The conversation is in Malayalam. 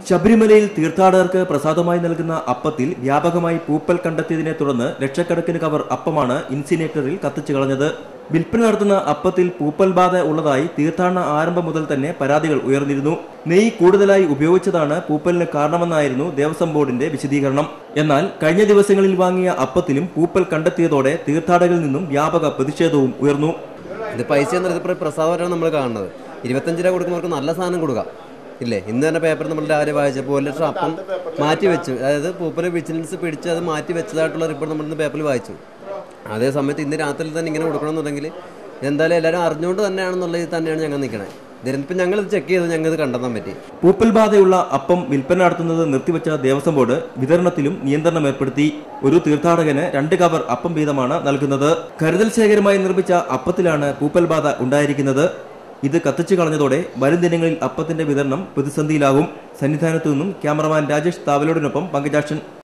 ശബരിമലയിൽ തീർത്ഥാടകർക്ക് പ്രസാദമായി നൽകുന്ന അപ്പത്തിൽ വ്യാപകമായി പൂപ്പൽ കണ്ടെത്തിയതിനെ തുടർന്ന് ലക്ഷക്കണക്കിന് കവർ അപ്പമാണ് ഇൻസിനേറ്ററിൽ കത്തിച്ചു കളഞ്ഞത് വിൽപ്പന നടത്തുന്ന അപ്പത്തിൽ പൂപ്പൽ ബാധ ഉള്ളതായി തീർത്ഥാടന ആരംഭം മുതൽ തന്നെ പരാതികൾ ഉയർന്നിരുന്നു നെയ്യ് കൂടുതലായി ഉപയോഗിച്ചതാണ് പൂപ്പലിന് കാരണമെന്നായിരുന്നു ദേവസ്വം ബോർഡിന്റെ വിശദീകരണം എന്നാൽ കഴിഞ്ഞ ദിവസങ്ങളിൽ വാങ്ങിയ അപ്പത്തിലും പൂപ്പൽ കണ്ടെത്തിയതോടെ തീർത്ഥാടകരിൽ നിന്നും വ്യാപക പ്രതിഷേധവും ഉയർന്നു ഇത് പൈസ എന്നത് ഇപ്പോൾ പ്രസാദമായിട്ടാണ് നമ്മൾ കാണുന്നത് ഇരുപത്തഞ്ച് രൂപ കൊടുക്കുന്നവർക്ക് നല്ല സാധനം കൊടുക്കാം ഇല്ലേ ഇന്ന് തന്നെ പേപ്പർ നമ്മൾ രാവിലെ വായിച്ചപ്പോൾ ഒരു ലക്ഷം അപ്പം മാറ്റി വെച്ചു അതായത് പൂപ്പല വിജിലൻസ് പിടിച്ച് അത് മാറ്റി വെച്ചതായിട്ടുള്ള റിപ്പോർട്ട് നമ്മൾ ഇന്ന് പേപ്പറിൽ വായിച്ചു അതേ സമയത്ത് ഇന്ന് രാത്രി തന്നെ ഇങ്ങനെ കൊടുക്കണമെന്നുണ്ടെങ്കിൽ എന്തായാലും എല്ലാവരും അറിഞ്ഞുകൊണ്ട് തന്നെയാണെന്നുള്ളത് തന്നെയാണ് ഞങ്ങൾ നിൽക്കണത് ഇതിനിപ്പം ഞങ്ങൾ ഇത് ചെക്ക് ചെയ്തു ഞങ്ങൾ ഇത് കണ്ടെത്താൻ പറ്റി പൂപ്പൽ ബാധയുള്ള അപ്പം വിൽപ്പന നടത്തുന്നത് നിർത്തിവെച്ച ദേവസ്വം ബോർഡ് വിതരണത്തിലും നിയന്ത്രണം ഏർപ്പെടുത്തി ഒരു തീർത്ഥാടകന് രണ്ട് കവർ അപ്പം വീതമാണ് നൽകുന്നത് കരുതൽ ശേഖരമായി നിർമ്മിച്ച അപ്പത്തിലാണ് പൂപ്പൽ ബാധ ഉണ്ടായിരിക്കുന്നത് ഇത് കത്തിച്ചു കളഞ്ഞതോടെ വരും ദിനങ്ങളിൽ അപ്പത്തിന്റെ വിതരണം പ്രതിസന്ധിയിലാകും സന്നിധാനത്തു നിന്നും ക്യാമറമാൻ രാജേഷ് താവലോടിനൊപ്പം പങ്കജാക്ഷൻ